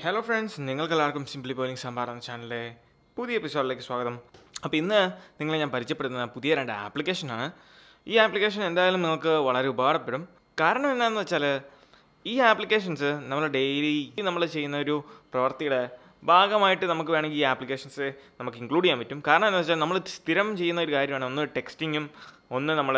hello friends നിങ്ങൾക്ക് എല്ലാവർക്കും simply പോയിങ് സംഭാർ എന്ന ചാനലിലെ പുതിയ എപ്പിസോഡിലേക്ക് സ്വാഗതം അപ്പോൾ ഇന്ന് നിങ്ങളെ ഞാൻ പരിചയപ്പെടുന്ന പുതിയ രണ്ട് ആപ്ലിക്കേഷനാണ് ഈ ആപ്ലിക്കേഷൻ എന്തായാലും നിങ്ങൾക്ക് വളരെ ഉപകാരപ്പെടും കാരണം എന്താണെന്ന് വെച്ചാൽ ഈ ആപ്ലിക്കേഷൻസ് നമ്മൾ ഡെയിലി നമ്മൾ ചെയ്യുന്ന ഒരു പ്രവൃത്തിയുടെ ഭാഗമായിട്ട് നമുക്ക് വേണമെങ്കിൽ ഈ ആപ്ലിക്കേഷൻസ് നമുക്ക് ഇൻക്ലൂഡ് ചെയ്യാൻ പറ്റും കാരണം എന്താണെന്ന് വെച്ചാൽ നമ്മൾ സ്ഥിരം ചെയ്യുന്ന ഒരു കാര്യമാണ് ഒന്ന് ടെക്സ്റ്റിങ്ങും ഒന്ന് നമ്മൾ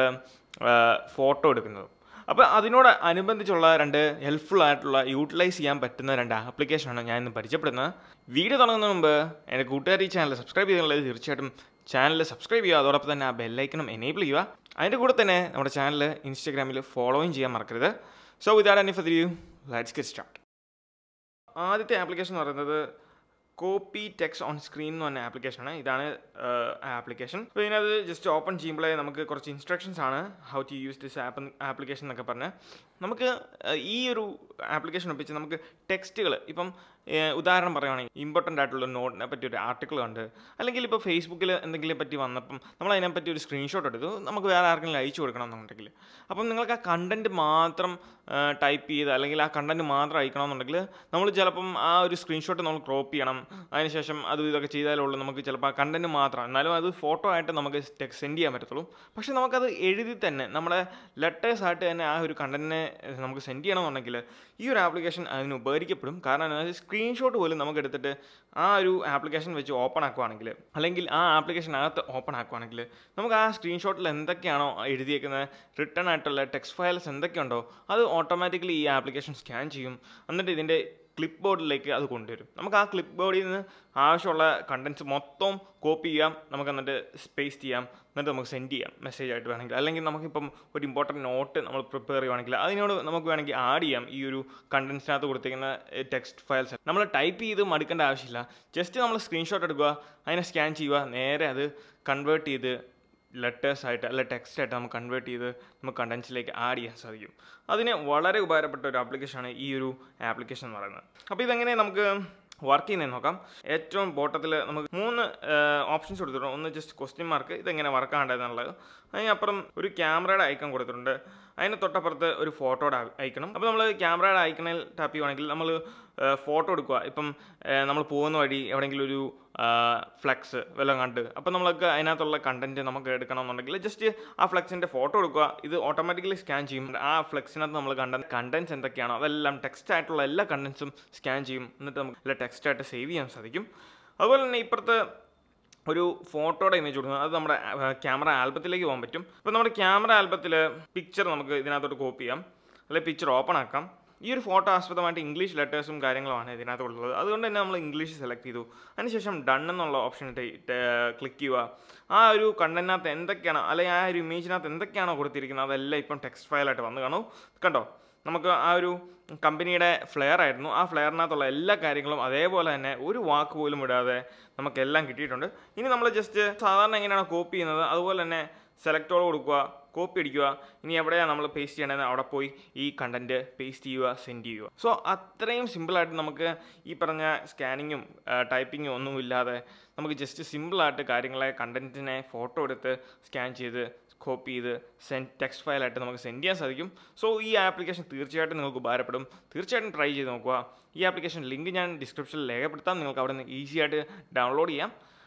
ഫോട്ടോ എടുക്കുന്നതും അപ്പോൾ അതിനോട് അനുബന്ധിച്ചുള്ള രണ്ട് ഹെൽപ്ഫുൾ ആയിട്ടുള്ള യൂട്ടിലൈസ് ചെയ്യാൻ പറ്റുന്ന രണ്ട് ആപ്ലിക്കേഷനാണ് ഞാൻ ഇന്ന് പരിചയപ്പെടുന്നത് വീഡിയോ തുടങ്ങുന്നതിന് മുമ്പ് എൻ്റെ കൂട്ടുകാർ ഈ ചാനൽ സബ്സ്ക്രൈബ് ചെയ്തിട്ടുള്ളത് തീർച്ചയായിട്ടും ചാനൽ സബ്സ്ക്രൈബ് ചെയ്യുക അതോടൊപ്പം തന്നെ ആ ബെല്ലൈക്കണം എനേബിൾ ചെയ്യുക അതിൻ്റെ കൂടെ തന്നെ നമ്മുടെ ചാനൽ ഇൻസ്റ്റാഗ്രാമിൽ ഫോളോയും ചെയ്യാൻ മറക്കരുത് so without any for you let's get start ആദ്യത്തെ ആപ്ലിക്കേഷൻ എന്ന് പറയുന്നത് കോപ്പി ടെക്സ്റ്റ് ഓൺ സ്ക്രീൻ എന്ന് പറഞ്ഞ ആപ്ലിക്കേഷനാണ് ഇതാണ് ആപ്ലിക്കേഷൻ അപ്പോൾ ഇതിനകത്ത് ജസ്റ്റ് ഓപ്പൺ ചെയ്യുമ്പോഴേ നമുക്ക് കുറച്ച് ഇൻസ്ട്രക്ഷൻസ് ആണ് how to use this app application എന്നൊക്കെ പറഞ്ഞ് നമുക്ക് ഏഹ്, ഈ ഒരു ആപ്ലിക്കേഷൻ ഒപ്പിച്ച് നമുക്ക് ടെക്സ്റ്റുകൾ ഇപ്പം ഏഹ്, ഉദാഹരണം പറയുകയാണെങ്കിൽ ഇമ്പോർട്ടൻ്റ് ആയിട്ടുള്ള നോട്ടിനെ പറ്റി ഒരു ആർട്ടിക്കിൾ കണ്ട് അല്ലെങ്കിൽ ഇപ്പോൾ ഫേസ്ബുക്കിൽ എന്തെങ്കിലും പറ്റി വന്നപ്പം നമ്മൾ അതിനെപ്പറ്റി ഒരു സ്ക്രീൻഷോട്ട് എടുത്തു നമുക്ക് വേറെ ആർക്കെങ്കിലും അയച്ചു കൊടുക്കണം എന്നുണ്ടെങ്കിൽ അപ്പം നിങ്ങൾക്ക് ആ കണ്ടൻറ്റ് മാത്രം ടൈപ്പ് ചെയ്ത് അല്ലെങ്കിൽ ആ കണ്ടൻറ്റ് മാത്രം അയക്കണമെന്നുണ്ടെങ്കിൽ നമ്മൾ ചിലപ്പം ആ ഒരു സ്ക്രീൻഷോട്ട് നമ്മൾ ക്രോപ്പ് ചെയ്യണം അതിനുശേഷം അത് ഇതൊക്കെ ചെയ്താലുള്ളൂ നമുക്ക് ചിലപ്പോൾ ആ കണ്ടൻറ്റ് മാത്രം എന്നാലും അത് ഫോട്ടോ ആയിട്ട് നമുക്ക് സെൻഡ് ചെയ്യാൻ പറ്റത്തുള്ളൂ പക്ഷേ നമുക്കത് എഴുതി തന്നെ നമ്മുടെ ലെറ്റേഴ്സ് ആയിട്ട് തന്നെ ആ ഒരു കണ്ടൻറ്റിനെ നമുക്ക് സെൻഡ് ചെയ്യണമെന്നുണ്ടെങ്കിൽ ഈ ഒരു ആപ്ലിക്കേഷൻ അതിന് ഉപകരിക്കപ്പെടും കാരണം എന്താ വെച്ചാൽ സ്ക്രീൻഷോട്ട് പോലും നമുക്ക് എടുത്തിട്ട് ആ ഒരു ആപ്ലിക്കേഷൻ വെച്ച് ഓപ്പൺ ആക്കുവാണെങ്കിൽ അല്ലെങ്കിൽ ആ ആപ്ലിക്കേഷനകത്ത് ഓപ്പൺ ആക്കുവാണെങ്കിൽ നമുക്ക് ആ സ്ക്രീൻഷോട്ടിൽ എന്തൊക്കെയാണോ എഴുതിയേക്കുന്നത് റിട്ടേൺ ആയിട്ടുള്ള ടെക്സ്റ്റ് ഫയൽസ് എന്തൊക്കെയുണ്ടോ അത് ഓട്ടോമാറ്റിക്കലി ഈ ആപ്ലിക്കേഷൻ സ്കാൻ ചെയ്യും എന്നിട്ട് ഇതിൻ്റെ ക്ലിപ്പ് ബോർഡിലേക്ക് അത് കൊണ്ടുവരും നമുക്ക് ആ ക്ലിപ്പ് ബോർഡിൽ നിന്ന് ആവശ്യമുള്ള കണ്ടൻസ് മൊത്തം കോപ്പി ചെയ്യാം നമുക്ക് എന്നിട്ട് സ്പേസ് ചെയ്യാം എന്നിട്ട് നമുക്ക് സെൻഡ് ചെയ്യാം മെസ്സേജ് ആയിട്ട് വേണമെങ്കിൽ അല്ലെങ്കിൽ നമുക്കിപ്പം ഒരു ഇമ്പോർട്ടൻറ്റ് നോട്ട് നമ്മൾ പ്രിപ്പയർ ചെയ്യുവാണെങ്കിൽ അതിനോട് നമുക്ക് വേണമെങ്കിൽ ആഡ് ചെയ്യാം ഈ ഒരു കണ്ടൻസിനകത്ത് കൊടുത്തിരിക്കുന്ന ടെക്സ്റ്റ് ഫയൽസ് നമ്മൾ ടൈപ്പ് ചെയ്ത് മടുക്കേണ്ട ആവശ്യമില്ല ജസ്റ്റ് നമ്മൾ സ്ക്രീൻഷോട്ട് എടുക്കുക അതിനെ സ്കാൻ ചെയ്യുക നേരെ അത് കൺവേർട്ട് ചെയ്ത് ലെറ്റേഴ്സ് ആയിട്ട് അല്ല ടെക്സ്റ്റ് ആയിട്ട് നമുക്ക് കൺവേർട്ട് ചെയ്ത് നമുക്ക് കണ്ടൻസിലേക്ക് ആഡ് ചെയ്യാൻ സാധിക്കും അതിന് വളരെ ഉപകാരപ്പെട്ട ഒരു ആപ്ലിക്കേഷനാണ് ഈ ഒരു ആപ്ലിക്കേഷൻ എന്ന് പറയുന്നത് അപ്പോൾ ഇതെങ്ങനെ നമുക്ക് വർക്ക് ചെയ്യുന്നത് നോക്കാം ഏറ്റവും ബോട്ടത്തിൽ നമുക്ക് മൂന്ന് ഓപ്ഷൻസ് കൊടുത്തിട്ടുണ്ട് ഒന്ന് ജസ്റ്റ് ക്വസ്റ്റ്യൻ മാർക്ക് ഇതെങ്ങനെ വർക്ക് ആകേണ്ടതെന്നുള്ളത് അതിനപ്പുറം ഒരു ക്യാമറയുടെ ഐക്കൺ കൊടുത്തിട്ടുണ്ട് അതിന് തൊട്ടപ്പുറത്ത് ഒരു ഫോട്ടോയുടെ ഐക്കണം അപ്പോൾ നമ്മൾ ക്യാമറയുടെ ഐക്കണിൽ ടാപ്പ് ചെയ്യുവാണെങ്കിൽ നമ്മൾ ഫോട്ടോ എടുക്കുക ഇപ്പം നമ്മൾ പോകുന്ന വഴി എവിടെയെങ്കിലും ഒരു ഫ്ലെക്സ് വല്ലതും കണ്ട് അപ്പോൾ നമ്മൾക്ക് അതിനകത്തുള്ള കണ്ടൻറ്റ് നമുക്ക് എടുക്കണമെന്നുണ്ടെങ്കിൽ ജസ്റ്റ് ആ ഫ്ലെക്സിൻ്റെ ഫോട്ടോ എടുക്കുക ഇത് ഓട്ടോമാറ്റിക്കലി സ്കാൻ ചെയ്യും ആ ഫ്ലെക്സിനകത്ത് നമ്മൾ കണ്ട കണ്ടൻസ് എന്തൊക്കെയാണോ അതെല്ലാം ടെക്സ്റ്റ് ആയിട്ടുള്ള എല്ലാ കണ്ടൻസും സ്കാൻ ചെയ്യും എന്നിട്ട് നമുക്ക് എല്ലാ ടെക്സ്റ്റ് ആയിട്ട് സേവ് ചെയ്യാൻ സാധിക്കും അതുപോലെ തന്നെ ഇപ്പുറത്ത് ഒരു ഫോട്ടോയുടെ ഇമേജ് കൊടുക്കുന്നത് അത് നമ്മുടെ ക്യാമറ ആൽബത്തിലേക്ക് പോകാൻ പറ്റും അപ്പോൾ നമ്മുടെ ക്യാമറ ആൽബത്തിൽ പിക്ചർ നമുക്ക് ഇതിനകത്തോട്ട് കോപ്പി ചെയ്യാം അല്ലെങ്കിൽ പിക്ചർ ഓപ്പൺ ആക്കാം ഈ ഒരു ഫോട്ടോ ആസ്പദമായിട്ട് ഇംഗ്ലീഷ് ലെറ്റേഴ്സും കാര്യങ്ങളുമാണ് ഇതിനകത്ത് ഉള്ളത് അതുകൊണ്ട് തന്നെ നമ്മൾ ഇംഗ്ലീഷ് സെലക്ട് ചെയ്തു അതിനുശേഷം ഡൺ എന്നുള്ള ഓപ്ഷൻ ക്ലിക്ക് ചെയ്യുക ആ ഒരു കണ്ടൻറ്റിനകത്ത് എന്തൊക്കെയാണോ അല്ലെങ്കിൽ ആ ഒരു ഇമേജിനകത്ത് എന്തൊക്കെയാണോ കൊടുത്തിരിക്കുന്നത് അതെല്ലാം ഇപ്പം ടെക്സ്റ്റ് ഫയലായിട്ട് വന്ന് കാണൂ കണ്ടോ നമുക്ക് ആ ഒരു കമ്പനിയുടെ ഫ്ലെയർ ആയിരുന്നു ആ ഫ്ലെയറിനകത്തുള്ള എല്ലാ കാര്യങ്ങളും അതേപോലെ തന്നെ ഒരു വാക്ക് പോലും ഇടാതെ നമുക്കെല്ലാം കിട്ടിയിട്ടുണ്ട് ഇനി നമ്മൾ ജസ്റ്റ് സാധാരണ എങ്ങനെയാണ് കോപ്പി ചെയ്യുന്നത് അതുപോലെ തന്നെ സെലക്ടോട് കൊടുക്കുക കോപ്പി അടിക്കുക ഇനി എവിടെയാണ് നമ്മൾ പേസ്റ്റ് ചെയ്യേണ്ടത് അവിടെ പോയി ഈ കണ്ടൻറ്റ് പേസ്റ്റ് ചെയ്യുക സെൻഡ് ചെയ്യുക സോ അത്രയും സിമ്പിളായിട്ട് നമുക്ക് ഈ പറഞ്ഞ സ്കാനിങ്ങും ടൈപ്പിങ്ങും ഒന്നും ഇല്ലാതെ നമുക്ക് ജസ്റ്റ് സിമ്പിളായിട്ട് കാര്യങ്ങളെ കണ്ടൻറ്റിനെ ഫോട്ടോ എടുത്ത് സ്കാൻ ചെയ്ത് കോപ്പി ചെയ്ത് സെൻഡ് ടെക്സ്റ്റ് ഫയലായിട്ട് നമുക്ക് സെൻഡ് ചെയ്യാൻ സാധിക്കും സോ ഈ ആപ്ലിക്കേഷൻ തീർച്ചയായിട്ടും നിങ്ങൾക്ക് ഉപകാരപ്പെടും തീർച്ചയായിട്ടും ട്രൈ ചെയ്ത് നോക്കുക ഈ ആപ്ലിക്കേഷൻ ലിങ്ക് ഞാൻ ഡിസ്ക്രിപ്ഷനിൽ രേഖപ്പെടുത്താം നിങ്ങൾക്ക് അവിടെ നിന്ന് ഈസി ആയിട്ട് ഡൗൺലോഡ് ചെയ്യാം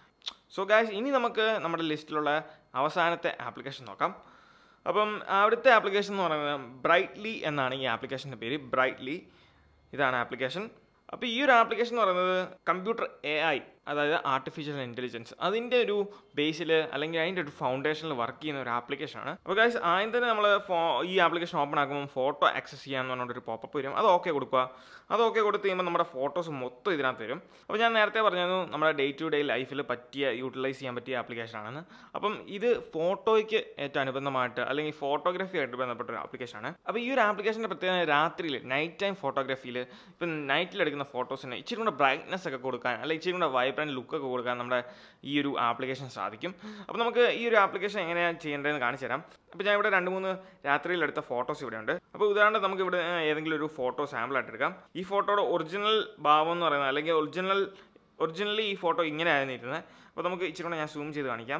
സോ ഗായ്സ് ഇനി നമുക്ക് നമ്മുടെ ലിസ്റ്റിലുള്ള അവസാനത്തെ ആപ്ലിക്കേഷൻ നോക്കാം അപ്പം അവിടുത്തെ ആപ്ലിക്കേഷൻ എന്ന് പറയുന്നത് ബ്രൈറ്റ്ലി എന്നാണ് ഈ ആപ്ലിക്കേഷൻ്റെ പേര് ബ്രൈറ്റ്ലി ഇതാണ് ആപ്ലിക്കേഷൻ അപ്പോൾ ഈ ഒരു ആപ്ലിക്കേഷൻ എന്ന് പറയുന്നത് കമ്പ്യൂട്ടർ എ ഐ അതായത് ആർട്ടിഫിഷ്യൽ ഇൻ്റലിജൻസ് അതിൻ്റെ ഒരു ബേസിൽ അല്ലെങ്കിൽ അതിൻ്റെ ഒരു ഫൗണ്ടേഷനിൽ വർക്ക് ചെയ്യുന്ന ഒരു ആപ്ലിക്കേഷനാണ് അപ്പോൾ ഗൈസ് ആദ്യം തന്നെ നമ്മൾ ഫോ ഈ ആപ്ലിക്കേഷൻ ഓപ്പൺ ആക്കുമ്പോൾ ഫോട്ടോ ആക്സസ് ചെയ്യാമെന്ന് പറഞ്ഞൊരു പോപ്പപ്പ് വരും അത് ഓക്കെ കൊടുക്കുക അത് ഓക്കെ കൊടുത്ത് കഴിയുമ്പോൾ നമ്മുടെ ഫോട്ടോസ് മൊത്തം ഇതിനകത്ത് വരും അപ്പോൾ ഞാൻ നേരത്തെ പറഞ്ഞത് നമ്മുടെ ഡേ ടു ഡേ ലൈഫിൽ പറ്റിയ യൂട്ടിലൈസ് ചെയ്യാൻ പറ്റിയ ആപ്ലിക്കേഷനാണെന്ന് അപ്പം ഇത് ഫോട്ടോയ്ക്ക് ഏറ്റവും അനുബന്ധമായിട്ട് അല്ലെങ്കിൽ ഫോട്ടോഗ്രാഫി ആയിട്ട് ബന്ധപ്പെട്ട ഒരു ആപ്ലിക്കേഷനാണ് അപ്പോൾ ഈ ഒരു ആപ്ലിക്കേഷൻ്റെ പ്രത്യേകത രാത്രിയിൽ നൈറ്റ് ടൈം ഫോട്ടോഗ്രാഫിയിൽ ഇപ്പം നൈറ്റിൽ എടുക്കുന്ന ഫോട്ടോസിന് ഇച്ചിരി കൂടെ ബ്രൈറ്റ്നെസ് ഒക്കെ കൊടുക്കാൻ അല്ലെങ്കിൽ ഇച്ചിരി കൂടെ വൈബ്രൻറ്റ് ലുക്കൊക്കെ കൊടുക്കാൻ നമ്മുടെ ഈ ഒരു ആപ്ലിക്കേഷൻ സാധിക്കും അപ്പോൾ നമുക്ക് ഈ ഒരു ആപ്ലിക്കേഷൻ എങ്ങനെയാണ് ചെയ്യേണ്ടതെന്ന് കാണിച്ചു തരാം അപ്പോൾ ഞാൻ ഇവിടെ രണ്ട് മൂന്ന് രാത്രിയിൽ എടുത്ത ഫോട്ടോസ് ഇവിടെ ഉണ്ട് അപ്പോൾ ഉദാഹരണം നമുക്ക് ഇവിടെ ഏതെങ്കിലും ഒരു ഫോട്ടോ സാമ്പിൾ ആയിട്ട് എടുക്കാം ഈ ഫോട്ടോയുടെ ഒറിജിനൽ ഭാവം എന്ന് പറയുന്നത് അല്ലെങ്കിൽ ഒറിജിനൽ ഒറിജിനലി ഈ ഫോട്ടോ ഇങ്ങനെ ആയിരുന്നു ഇരുന്നത് അപ്പോൾ നമുക്ക് ഇച്ചിരി കൂടെ ഞാൻ സൂം ചെയ്ത് കാണിക്കാം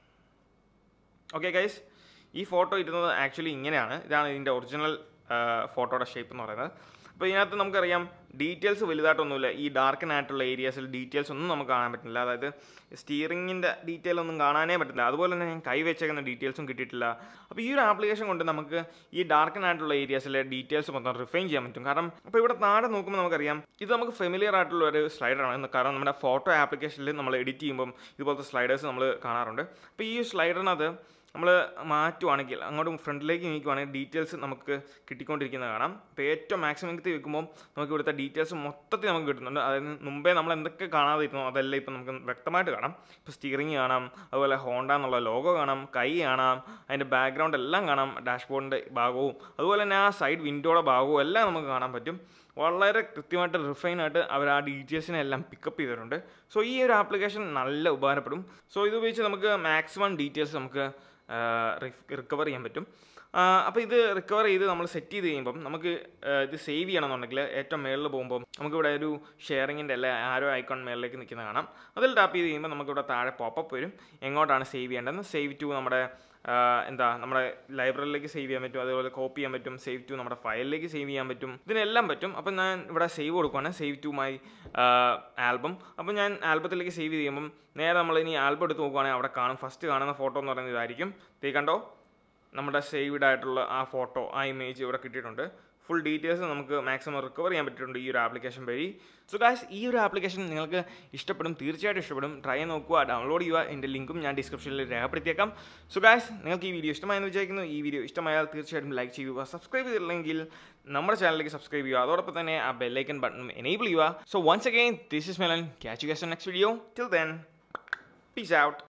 ഓക്കെ ഗൈസ് ഈ ഫോട്ടോ ഇരുന്നത് ആക്ച്വലി ഇങ്ങനെയാണ് ഇതാണ് ഇതിൻ്റെ ഒറിജിനൽ ഫോട്ടോയുടെ ഷേപ്പ് എന്ന് പറയുന്നത് അപ്പോൾ ഇതിനകത്ത് നമുക്കറിയാം ഡീറ്റെയിൽസ് വലുതായിട്ടൊന്നുമില്ല ഈ ഡാർക്കൻ ആയിട്ടുള്ള ഏരിയാസിൽ ഡീറ്റെയിൽസ് ഒന്നും നമുക്ക് കാണാൻ പറ്റില്ല അതായത് സ്റ്റിയറിങ്ങിൻ്റെ ഡീറ്റെയിൽ ഒന്നും കാണാനേ പറ്റില്ല അതുപോലെ തന്നെ ഞാൻ കൈ വെച്ചേക്കുന്ന ഡീറ്റെയിൽസും കിട്ടിയിട്ടില്ല അപ്പോൾ ഈ ഒരു ആപ്ലിക്കേഷൻ കൊണ്ട് നമുക്ക് ഈ ഡാർക്കൻ ആയിട്ടുള്ള ഏരിയാസിലെ ഡീറ്റെയിൽസ് മൊത്തം റിഫൈൻ ചെയ്യാൻ പറ്റും കാരണം അപ്പോൾ ഇവിടെ താഴെ നോക്കുമ്പോൾ നമുക്കറിയാം ഇത് നമുക്ക് ഫെമിലിയർ ആയിട്ടുള്ള ഒരു സ്ലൈഡറാണ് കാരണം നമ്മുടെ ഫോട്ടോ ആപ്ലിക്കേഷനിൽ നമ്മൾ എഡിറ്റ് ചെയ്യുമ്പം ഇതുപോലത്തെ സ്ലൈഡേഴ്സ് നമ്മൾ കാണാറുണ്ട് അപ്പോൾ ഈ സ്ലൈഡറിനകത്ത് നമ്മൾ മാറ്റുവാണെങ്കിൽ അങ്ങോട്ട് ഫ്രണ്ടിലേക്ക് നീക്കുവാണെങ്കിൽ ഡീറ്റെയിൽസ് നമുക്ക് കിട്ടിക്കൊണ്ടിരിക്കുന്നത് കാണാം ഇപ്പോൾ ഏറ്റവും മാക്സിമം എത്തി വെക്കുമ്പോൾ നമുക്ക് ഇവിടുത്തെ ഡീറ്റെയിൽസ് മൊത്തത്തിൽ നമുക്ക് കിട്ടുന്നുണ്ട് അതായത് മുമ്പേ നമ്മൾ എന്തൊക്കെ കാണാതെ ഇരുന്നോ അതെല്ലാം ഇപ്പം നമുക്ക് വ്യക്തമായിട്ട് കാണാം ഇപ്പോൾ സ്റ്റിയറിംഗ് കാണാം അതുപോലെ ഹോണ്ട എന്നുള്ള ലോഗോ കാണാം കൈ കാണാം അതിൻ്റെ ബാക്ക്ഗ്രൗണ്ട് എല്ലാം കാണാം ഡാഷ്ബോർഡിൻ്റെ ഭാഗവും അതുപോലെ തന്നെ ആ സൈഡ് വിൻഡോയുടെ ഭാഗവും എല്ലാം നമുക്ക് കാണാൻ പറ്റും വളരെ കൃത്യമായിട്ട് റിഫൈൻ ആയിട്ട് അവർ ആ ഡീറ്റെയിൽസിനെ എല്ലാം പിക്കപ്പ് ചെയ്തിട്ടുണ്ട് സോ ഈ ഒരു ആപ്ലിക്കേഷൻ നല്ല ഉപകാരപ്പെടും സോ ഇത് ഉപയോഗിച്ച് നമുക്ക് മാക്സിമം ഡീറ്റെയിൽസ് നമുക്ക് റിക്കവർ ചെയ്യാൻ പറ്റും അപ്പോൾ ഇത് റിക്കവർ ചെയ്ത് നമ്മൾ സെറ്റ് ചെയ്ത് കഴിയുമ്പം നമുക്ക് ഇത് സേവ് ചെയ്യണമെന്നുണ്ടെങ്കിൽ ഏറ്റവും മേളിൽ പോകുമ്പോൾ നമുക്കിവിടെ ഒരു ഷെയറിങ്ങിൻ്റെ അല്ലെ ആരോ ഐക്കോൺ മേളിലേക്ക് നിൽക്കുന്ന കാണാം അതിൽ ടാപ്പ് ചെയ്ത് കഴിയുമ്പോൾ നമുക്കിവിടെ താഴെ പോപ്പപ്പ് വരും എങ്ങോട്ടാണ് സേവ് ചെയ്യേണ്ടതെന്ന് സേവ് ടു നമ്മുടെ എന്താ നമ്മുടെ ലൈബ്രറിയിലേക്ക് സേവ് ചെയ്യാൻ പറ്റും അതുപോലെ കോപ്പി ചെയ്യാൻ പറ്റും സേവ് ടു നമ്മുടെ ഫയലിലേക്ക് സേവ് ചെയ്യാൻ പറ്റും ഇതിനെല്ലാം പറ്റും അപ്പം ഞാൻ ഇവിടെ സേവ് കൊടുക്കുകയാണ് സേവ് ടു മൈ ആൽബം അപ്പം ഞാൻ ആൽബത്തിലേക്ക് സേവ് ചെയ്യുമ്പം നേരെ നമ്മൾ ഇനി ആൽബം എടുത്ത് നോക്കുവാണെങ്കിൽ അവിടെ കാണും ഫസ്റ്റ് കാണുന്ന ഫോട്ടോ എന്ന് പറയുന്നത് ഇതായിരിക്കും തീ കണ്ടോ നമ്മുടെ സേവ്ഡ് ആയിട്ടുള്ള ആ ഫോട്ടോ ആ ഇമേജ് ഇവിടെ കിട്ടിയിട്ടുണ്ട് ഫുൾ ഡീറ്റെയിൽസ് നമുക്ക് മാക്സിമം റിക്കവർ ചെയ്യാൻ പറ്റിയിട്ടുണ്ട് ഈ ഒരു ആപ്ലിക്കേഷൻ വഴി സോ ഗായ്സ് ഈ ഒരു ആപ്ലിക്കേഷൻ നിങ്ങൾക്ക് ഇഷ്ടപ്പെടും തീർച്ചയായിട്ടും ഇഷ്ടപ്പെടും ട്രൈ നോക്കുക ഡൗൺലോഡ് ചെയ്യുക എൻ്റെ ലിങ്കും ഞാൻ ഡിസ്ക്രിപ്ഷനിൽ രേഖപ്പെടുത്തിയേക്കാം സോ ഗായ്സ് നിങ്ങൾക്ക് ഈ വീഡിയോ ഇഷ്ടമായെന്ന് വിചാരിക്കുന്നു ഈ വീഡിയോ ഇഷ്ടമായാൽ തീർച്ചയായിട്ടും ലൈക്ക് ചെയ്യുക സബ്സ്ക്രൈബ് ചെയ്തില്ലെങ്കിൽ നമ്മുടെ ചാനലിലേക്ക് സബ്സ്ക്രൈബ് ചെയ്യുക അതോടൊപ്പം തന്നെ ആ ബെല്ലൈക്കൻ ബട്ടൺ എനേബിൾ ചെയ്യുക so once again this is മെലൻ catch you guys next video till then peace out